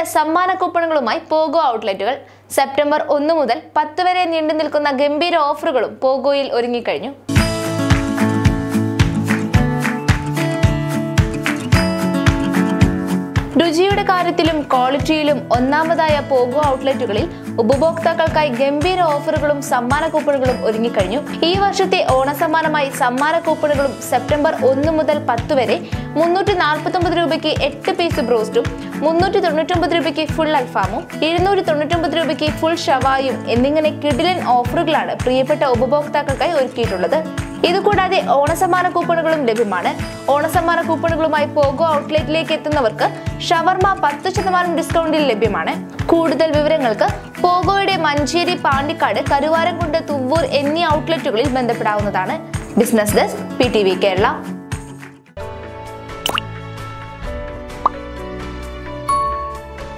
സമ്മാന കൂപ്പണുകളുമായി pogo ഔട്ട്ലെറ്റുകൾ September ഒന്ന് മുതൽ പത്ത് വരെ നീണ്ടു നിൽക്കുന്ന ഗംഭീര ഓഫറുകളും പോഗോയിൽ ഒരുങ്ങിക്കഴിഞ്ഞു രുചിയുടെ കാര്യത്തിലും ക്വാളിറ്റിയിലും ഒന്നാമതായ പോഗോ ഔട്ട്ലെറ്റുകളിൽ ഉപഭോക്താക്കൾക്കായി ഗംഭീര ഓഫറുകളും സമ്മാന കൂപ്പണുകളും ഒരുങ്ങിക്കഴിഞ്ഞു ഈ വർഷത്തെ ഓണസമ്മാനമായി സമ്മാന കൂപ്പണുകളും സെപ്റ്റംബർ ഒന്ന് മുതൽ പത്ത് വരെ മുന്നൂറ്റി നാൽപ്പത്തൊമ്പത് രൂപയ്ക്ക് എട്ട് പീസ് ബ്രോസ്റ്റും മുന്നൂറ്റി തൊണ്ണൂറ്റൊമ്പത് രൂപയ്ക്ക് ഫുൾ അൽഫാമും ഇരുന്നൂറ്റി തൊണ്ണൂറ്റൊമ്പത് രൂപയ്ക്ക് ഫുൾ ഷവായും എന്നിങ്ങനെ കിടിലൻ ഓഫറുകളാണ് പ്രിയപ്പെട്ട ഉപഭോക്താക്കൾക്കായി ഒരുക്കിയിട്ടുള്ളത് ഇതുകൂടാതെ ഓണസമ്മാന കൂപ്പണുകളും ലഭ്യമാണ് ഓണസമ്മാന കൂപ്പണുകളുമായി പോഗോ ഔട്ട്ലെറ്റിലേക്ക് എത്തുന്നവർക്ക് ഷവർമ പത്ത് ശതമാനം ഡിസ്കൗണ്ടിൽ ലഭ്യമാണ് കൂടുതൽ വിവരങ്ങൾക്ക് പോഗോയുടെ മഞ്ചേരി പാണ്ടിക്കാട് കരുവാരംകുണ്ട് തുവ്വൂർ എന്നീ ഔട്ട്ലെറ്റുകളിൽ ബന്ധപ്പെടാവുന്നതാണ് business desk P T V Kerala